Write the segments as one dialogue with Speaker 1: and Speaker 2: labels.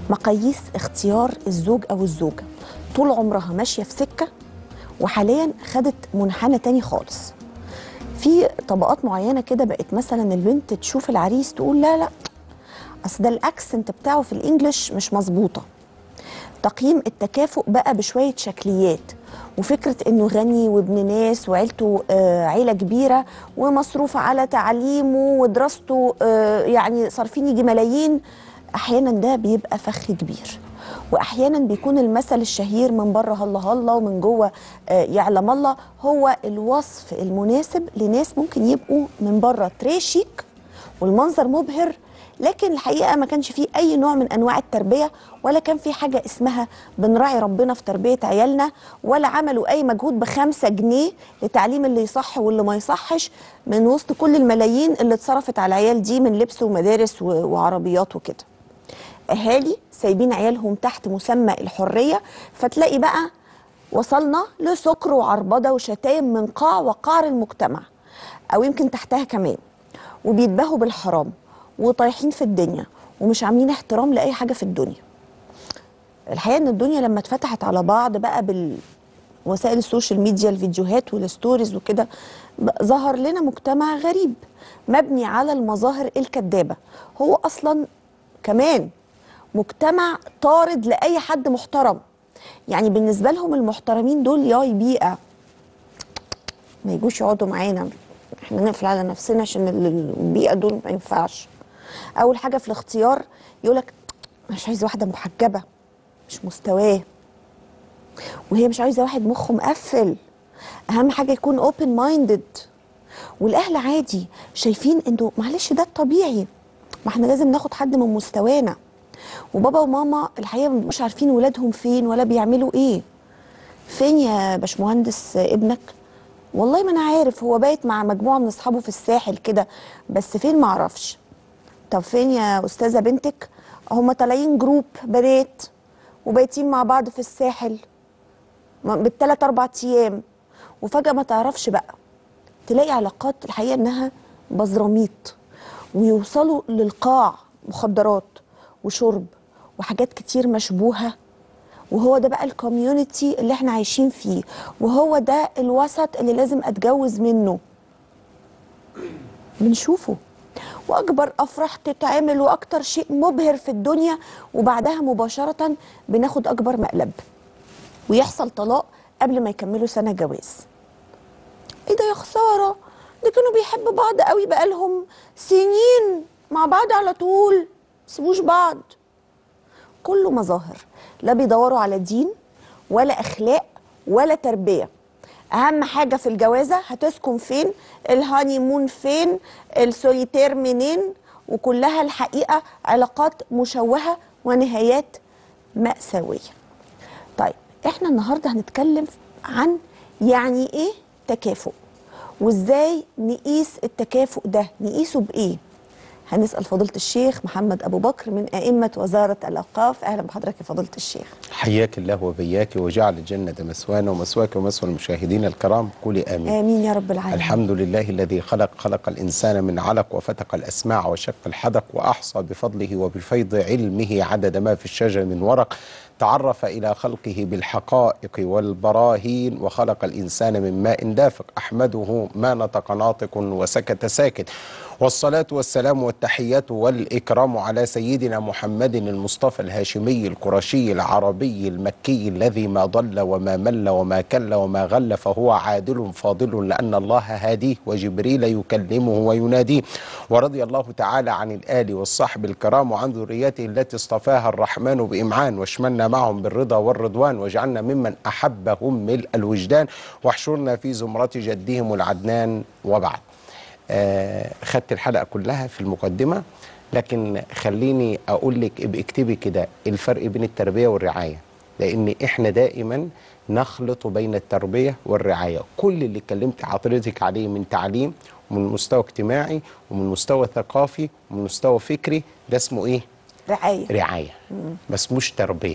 Speaker 1: مقاييس اختيار الزوج او الزوجه طول عمرها ماشيه في سكه وحاليا خدت منحنى تاني خالص في طبقات معينه كده بقت مثلا البنت تشوف العريس تقول لا لا اصل ده الاكسنت بتاعه في الانجليش مش مظبوطه تقييم التكافؤ بقى بشويه شكليات وفكره انه غني وابن ناس وعيلته آه عيله كبيره ومصروف على تعليمه ودراسته آه يعني صارفين يجي ملايين احيانا ده بيبقى فخ كبير واحيانا بيكون المثل الشهير من بره هلا هلا ومن جوه آه يعلم الله هو الوصف المناسب لناس ممكن يبقوا من بره تريشيك والمنظر مبهر لكن الحقيقه ما كانش فيه اي نوع من انواع التربيه ولا كان في حاجه اسمها بنراعي ربنا في تربيه عيالنا ولا عملوا اي مجهود بخمسة جنيه لتعليم اللي يصح واللي ما يصحش من وسط كل الملايين اللي اتصرفت على العيال دي من لبس ومدارس و- وعربيات وكده اهالي سايبين عيالهم تحت مسمى الحريه فتلاقي بقى وصلنا لسكر وعربده وشتايم من قاع وقعر المجتمع او يمكن تحتها كمان وبيتباهوا بالحرام وطايحين في الدنيا ومش عاملين احترام لاي حاجه في الدنيا الحقيقه ان الدنيا لما اتفتحت على بعض بقى بالوسائل السوشيال ميديا الفيديوهات والستوريز وكده بقى ظهر لنا مجتمع غريب مبني على المظاهر الكذابه هو اصلا كمان مجتمع طارد لاي حد محترم يعني بالنسبه لهم المحترمين دول ياي بيئه ما يجوش يقعدوا معانا احنا نقفل على نفسنا عشان ال- البيئه دول ما ينفعش اول حاجه في الاختيار يقولك مش عايزه واحده محجبه مش مستواه وهي مش عايزه واحد مخه مقفل اهم حاجه يكون اوبن مايندد والاهل عادي شايفين انه معلش ده الطبيعي ما احنا لازم ناخد حد من مستوانا وبابا وماما الحقيقه مش عارفين ولادهم فين ولا بيعملوا ايه فين يا باشمهندس ابنك والله ما انا عارف هو بايت مع مجموعه من اصحابه في الساحل كده بس فين ما اعرفش طب فين يا استاذه بنتك هم طالعين جروب بنات وبايتين مع بعض في الساحل م- بالثلاث اربع ايام وفجاه ما تعرفش بقى تلاقي علاقات الحقيقه انها بزراميط ويوصلوا للقاع مخدرات وشرب وحاجات كتير مشبوهه وهو ده بقى الكوميونتي اللي احنا عايشين فيه وهو ده الوسط اللي لازم اتجوز منه بنشوفه واكبر افراح تتعمل واكتر شيء مبهر في الدنيا وبعدها مباشره بناخد اكبر مقلب ويحصل طلاق قبل ما يكملوا سنه جواز ايه ده يا خساره ده كانوا بيحبوا بعض قوي بقالهم سنين مع بعض على طول سيبوش بعض كله مظاهر لا بيدوروا على دين ولا اخلاق ولا تربيه اهم حاجه في الجوازه هتسكن فين الهاني مون فين السوليتير منين وكلها الحقيقه علاقات مشوهه ونهايات ماساويه طيب احنا النهارده هنتكلم عن يعني ايه تكافؤ وازاي نقيس التكافؤ ده نقيسه بايه هنسال فضيله الشيخ محمد ابو بكر من ائمه وزاره الاوقاف اهلا بحضرتك يا فضيله الشيخ
Speaker 2: حياك الله وبياك وجعل الجنة مسوانا ومسواك ومسوى المشاهدين الكرام قولي آمين
Speaker 1: امين يا رب العالمين
Speaker 2: الحمد لله الذي خلق خلق الإنسان من علق وفتق الأسماع وشق الحدق وأحصى بفضله وبفيض علمه عدد ما في الشجر من ورق تعرف إلى خلقه بالحقائق والبراهين وخلق الإنسان من ماء دافق أحمده ما نطق ناطق وسكت ساكت والصلاة والسلام والتحيات والإكرام على سيدنا محمد المصطفى الهاشمي القرشي العربي المكي الذي ما ضل وما مل وما كل وما غل فهو عادل فاضل لأن الله هاديه وجبريل يكلمه ويناديه ورضي الله تعالى عن الآل والصحب الكرام وعن ذريته التي اصطفاها الرحمن بإمعان واشملنا معهم بالرضا والرضوان واجعلنا ممن أحبهم ملء الوجدان واحشرنا في زمرة جدهم العدنان وبعد آه، خدت الحلقه كلها في المقدمه لكن خليني اقول لك ابقي اكتبي كده الفرق بين التربيه والرعايه لان احنا دائما نخلط بين التربيه والرعايه كل اللي اتكلمت حضرتك عليه من تعليم ومن مستوى اجتماعي ومن مستوى ثقافي ومن مستوى فكري ده اسمه ايه
Speaker 1: رعايه
Speaker 2: رعايه ما اسموش تربيه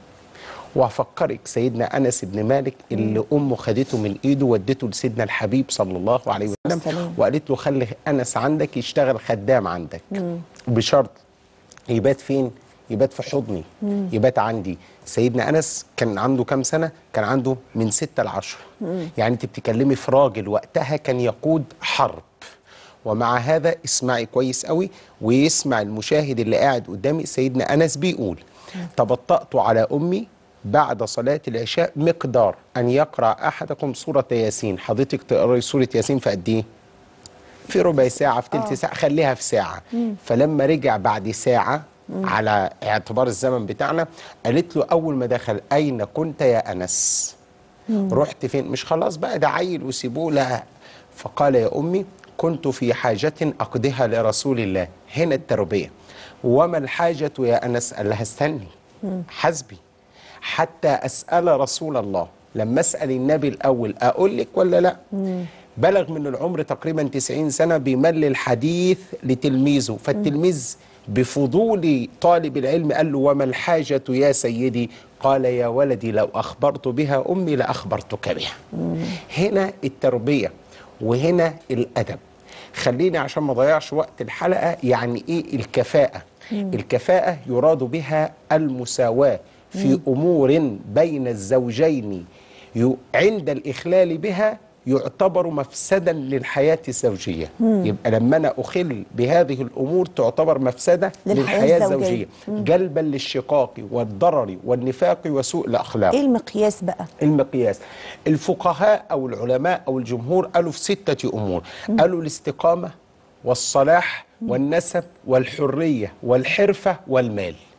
Speaker 2: وهفكرك سيدنا انس بن مالك اللي امه خدته من ايده ودته لسيدنا الحبيب صلى الله عليه وسلم
Speaker 1: السلام.
Speaker 2: وقالت له خلي انس عندك يشتغل خدام عندك بشرط يبات فين يبات في حضني يبات عندي سيدنا انس كان عنده كام سنه كان عنده من ستة لعشرة يعني انت بتتكلمي في راجل وقتها كان يقود حرب ومع هذا اسمعي كويس قوي ويسمع المشاهد اللي قاعد قدامي سيدنا انس بيقول تبطأت على امي بعد صلاة العشاء مقدار أن يقرأ أحدكم سورة ياسين حضرتك تقرأي سورة ياسين في قد إيه؟ في ربع ساعة في تلت ساعة خليها في ساعة فلما رجع بعد ساعة على اعتبار الزمن بتاعنا قالت له أول ما دخل أين كنت يا أنس رحت فين مش خلاص بقى ده عيل وسيبوه لا فقال يا أمي كنت في حاجة أقضيها لرسول الله هنا التربية وما الحاجة يا أنس قال لها استني حسبي حتى أسأل رسول الله لما أسأل النبي الأول أقول لك ولا لا بلغ من العمر تقريبا 90 سنة بيمل الحديث لتلميذه فالتلميذ بفضول طالب العلم قال له وما الحاجة يا سيدي قال يا ولدي لو أخبرت بها أمي لأخبرتك بها هنا التربية وهنا الأدب خليني عشان ما ضيعش وقت الحلقة يعني إيه الكفاءة الكفاءة يراد بها المساواة في أمور بين الزوجين ي- عند الإخلال بها يعتبر مفسدا للحياة الزوجية يبقى لما أنا أخل بهذه الأمور تعتبر مفسدة
Speaker 1: للحياة
Speaker 2: للحياة
Speaker 1: الزوجية.
Speaker 2: الزوجية جلبا للشقاق والضرر والنفاق وسوء الأخلاق
Speaker 1: ايه المقياس بقى
Speaker 2: المقياس الفقهاء أو العلماء أو الجمهور قالوا في ستة أمور قالوا الاستقامة والصلاح والنسب والحرية والحرفة والمال